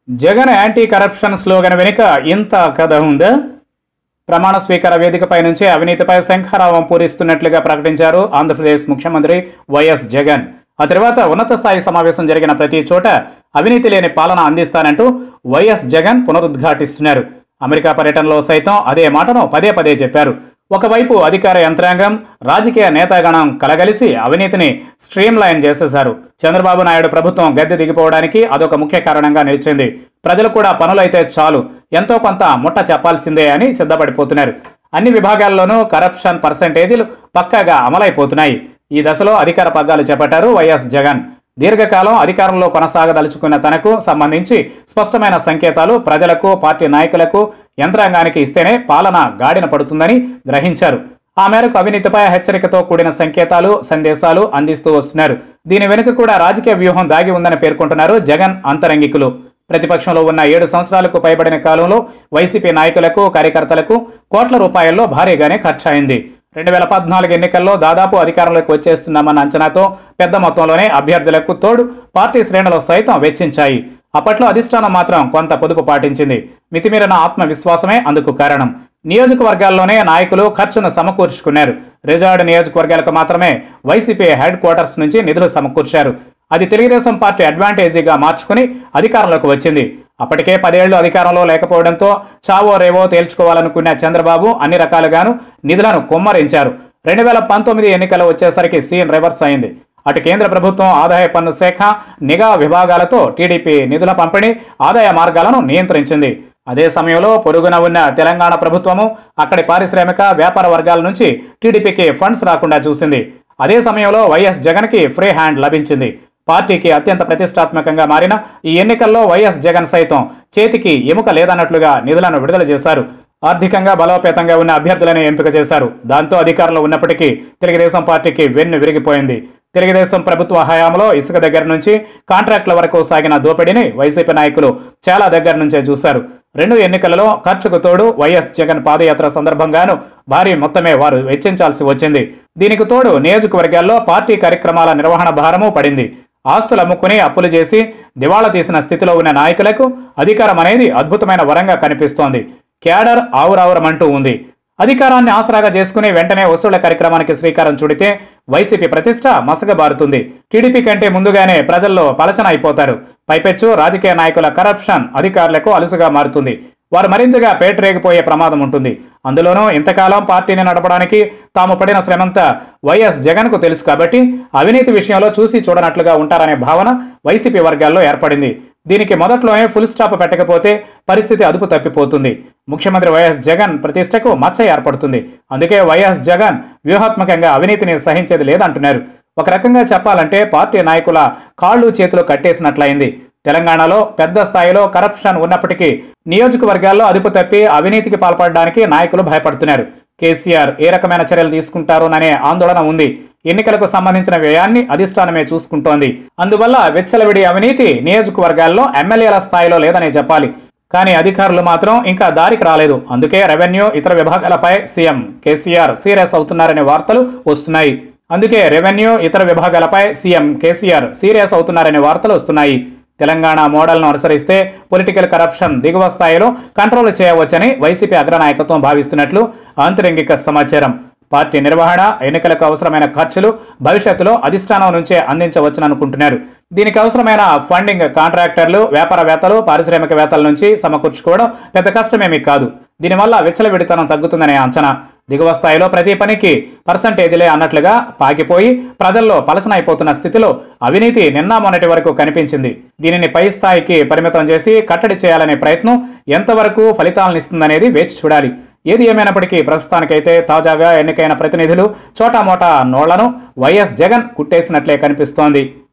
Jagan anti corruption slogan వెనుక ఇంత కథ ఉందా ప్రమాణ స్వీకార వేదికపై నుంచి అవినీతిపై శంఖారావం పూరిస్తున్నట్లుగా ప్రకటించారు ఆంధ్రప్రదేశ్ ముఖ్యమంత్రి వైఎస్ జగన్ ఆ తర్వాత ఉన్నత స్థాయి సమావేశం జరిగిన ప్రతి చోట అవినీతి లేని పాలన అందిస్తానంటూ వైఎస్ జగన్ పునరుద్ఘాటిస్తున్నారు అమెరికా పర్యటనలో సైతం అదే మాటను పదే పదే చెప్పారు ఒకవైపు అధికార యంత్రాంగం రాజకీయ నేతాగణం కలగలిసి అవినీతిని స్ట్రీమ్ లైన్ చేసేశారు చంద్రబాబు నాయుడు ప్రభుత్వం గద్దె దిగిపోవడానికి అదొక ముఖ్య కారణంగా నిలిచింది ప్రజలు కూడా పనులైతే చాలు ఎంతో కొంత ముట్ట చెప్పాల్సిందే అని సిద్ధపడిపోతున్నారు అన్ని విభాగాల్లోనూ కరప్షన్ పర్సంటేజీలు పక్కాగా అమలైపోతున్నాయి ఈ దశలో అధికార పగ్గాలు చేపట్టారు వైఎస్ జగన్ దీర్ఘకాలం అధికారంలో కొనసాగదలుచుకున్న తనకు సంబంధించి స్పష్టమైన సంకేతాలు ప్రజలకు పార్టీ నాయకులకు యంత్రాంగానికి ఇస్తేనే పాలన గాడిన పడుతుందని గ్రహించారు ఆ మేరకు అవినీతిపై హెచ్చరికతో కూడిన సంకేతాలు సందేశాలు అందిస్తూ వస్తున్నారు దీని వెనుక కూడా రాజకీయ వ్యూహం దాగి ఉందని పేర్కొంటున్నారు జగన్ అంతరంగికులు ప్రతిపక్షంలో ఉన్న ఏడు సంవత్సరాలకు పైబడిన కాలంలో వైసీపీ నాయకులకు కార్యకర్తలకు కోట్ల రూపాయల్లో భారీగానే ఖర్చయింది రెండు వేల పద్నాలుగు ఎన్నికల్లో దాదాపు అధికారంలోకి వచ్చేస్తున్నామన్న అంచనాతో పెద్ద మొత్తంలోనే అభ్యర్థులకు తోడు పార్టీ శ్రేణులు సైతం వెచ్చించాయి అప్పట్లో అధిష్టానం మాత్రం కొంత పొదుపు పాటించింది మితిమీరిన ఆత్మవిశ్వాసమే అందుకు కారణం నియోజకవర్గాల్లోనే నాయకులు ఖర్చును సమకూర్చుకున్నారు రిజార్డ్ నియోజకవర్గాలకు మాత్రమే వైసీపీ హెడ్ క్వార్టర్స్ నుంచి నిధులు సమకూర్చారు అది తెలుగుదేశం పార్టీ అడ్వాంటేజీగా మార్చుకుని అధికారంలోకి వచ్చింది అప్పటికే పదేళ్లు అధికారంలో లేకపోవడంతో చావో రేవో తేల్చుకోవాలనుకున్న చంద్రబాబు అన్ని రకాలుగాను నిధులను కుమ్మరించారు రెండు వేల పంతొమ్మిది ఎన్నికలు వచ్చేసరికి సీన్ రివర్స్ అయింది అటు కేంద్ర ప్రభుత్వం ఆదాయ పన్ను శాఖ నిఘా విభాగాలతో టీడీపీ నిధుల పంపిణీ ఆదాయ మార్గాలను నియంత్రించింది అదే సమయంలో పొరుగున ఉన్న తెలంగాణ ప్రభుత్వము అక్కడి పారిశ్రామిక వ్యాపార వర్గాల నుంచి టీడీపీకి ఫండ్స్ రాకుండా చూసింది అదే సమయంలో వైఎస్ జగన్కి ఫ్రీ హ్యాండ్ లభించింది పార్టీకి అత్యంత ప్రతిష్టాత్మకంగా మారిన ఈ ఎన్నికల్లో వైఎస్ జగన్ సైతం చేతికి ఎముక లేదన్నట్లుగా నిధులను విడుదల చేశారు ఆర్థికంగా బలోపేతంగా ఉన్న అభ్యర్థులను ఎంపిక చేశారు దాంతో అధికారంలో ఉన్నప్పటికీ తెలుగుదేశం పార్టీకి వెన్ను విరిగిపోయింది తెలుగుదేశం ప్రభుత్వ హయాంలో ఇసుక దగ్గర నుంచి కాంట్రాక్టుల వరకు సాగిన దోపిడీని వైసీపీ నాయకులు చాలా దగ్గర నుంచే చూశారు రెండు ఎన్నికలలో ఖర్చుకు తోడు వైఎస్ జగన్ పాదయాత్ర సందర్భంగాను భారీ మొత్తమే వారు వెచ్చించాల్సి వచ్చింది దీనికి తోడు నియోజకవర్గాల్లో పార్టీ కార్యక్రమాల నిర్వహణ భారము పడింది ఆస్తులు అమ్ముకుని అప్పులు చేసి దివాళా తీసిన స్థితిలో ఉన్న నాయకులకు అధికారం అనేది అద్భుతమైన వరంగా కనిపిస్తోంది క్యాడర్ ఆవురావురమంటూ ఉంది అధికారాన్ని ఆసరాగా చేసుకుని వెంటనే వసూళ్ల కార్యక్రమానికి శ్రీకారం చుడితే వైసీపీ ప్రతిష్ట మసగబారుతుంది టీడీపీ కంటే ముందుగానే ప్రజల్లో పలచన అయిపోతారు పైపెచ్చు రాజకీయ నాయకుల కరప్షన్ అధికారులకు అలుసుగా మారుతుంది వారు మరింతగా పేటరేగిపోయే ప్రమాదం ఉంటుంది అందులోనూ ఇంతకాలం పార్టీని నడపడానికి తాము పడిన శ్రమంతా వైఎస్ జగన్కు తెలుసు కాబట్టి అవినీతి విషయంలో చూసి చూడనట్లుగా ఉంటారనే భావన వైసీపీ వర్గాల్లో ఏర్పడింది దీనికి మొదట్లోనే ఫుల్ స్టాప్ పెట్టకపోతే పరిస్థితి అదుపు తప్పిపోతుంది ముఖ్యమంత్రి వైఎస్ జగన్ ప్రతిష్టకు మచ్చ ఏర్పడుతుంది అందుకే వైఎస్ జగన్ వ్యూహాత్మకంగా అవినీతిని సహించేది లేదంటున్నారు ఒక రకంగా చెప్పాలంటే పార్టీ నాయకుల కాళ్ళు చేతులు కట్టేసినట్లయింది తెలంగాణలో పెద్ద స్థాయిలో కరప్షన్ ఉన్నప్పటికీ నియోజకవర్గాల్లో అదుపు తప్పి అవినీతికి పాల్పడడానికి నాయకులు భయపడుతున్నారు కేసీఆర్ ఏ రకమైన చర్యలు తీసుకుంటారోననే ఆందోళన ఉంది ఎన్నికలకు సంబంధించిన వ్యయాన్ని అధిష్టానమే చూసుకుంటోంది అందువల్ల వెచ్చలవిడి అవినీతి నియోజకవర్గాల్లో ఎమ్మెల్యేల స్థాయిలో లేదనే చెప్పాలి కానీ అధికారులు మాత్రం ఇంకా దారికి రాలేదు అందుకే రెవెన్యూ ఇతర విభాగాలపై సీఎం కేసీఆర్ సీరియస్ అవుతున్నారనే వార్తలు వస్తున్నాయి అందుకే రెవెన్యూ ఇతర విభాగాలపై సీఎం కేసీఆర్ సీరియస్ అవుతున్నారనే వార్తలు వస్తున్నాయి తెలంగాణ మోడల్ను అనుసరిస్తే పొలిటికల్ కరప్షన్ దిగువ స్థాయిలో కంట్రోల్ చేయవచ్చని వైసీపీ అగ్రనాయకత్వం భావిస్తున్నట్లు ఆంతరంగిక సమాచారం పార్టీ నిర్వహణ ఎన్నికలకు అవసరమైన ఖర్చులు భవిష్యత్తులో అధిష్టానం నుంచే అందించవచ్చుననుకుంటున్నారు దీనికి అవసరమైన ఫండింగ్ కాంట్రాక్టర్లు వ్యాపారవేత్తలు పారిశ్రామికవేత్తల నుంచి సమకూర్చుకోవడం పెద్ద కష్టమేమీ కాదు దీనివల్ల విచ్చలవిడితనం తగ్గుతుందనే అంచనా దిగువ స్థాయిలో ప్రతి పనికి పర్సంటేజీలే అన్నట్లుగా పాకిపోయి ప్రజల్లో పలసనైపోతున్న స్థితిలో అవినీతి నిన్న మొన్నటి వరకు కనిపించింది దీనిని పై స్థాయికి పరిమితం చేసి కట్టడి చేయాలనే ప్రయత్నం ఎంతవరకు ఫలితాలనిస్తుందనేది వేచి చూడాలి ఏది ఏమైనప్పటికీ ప్రస్తుతానికైతే తాజాగా ఎన్నికైన ప్రతినిధులు చోటామోటా నోళ్లను వైఎస్ జగన్ కుట్టేసినట్లే కనిపిస్తోంది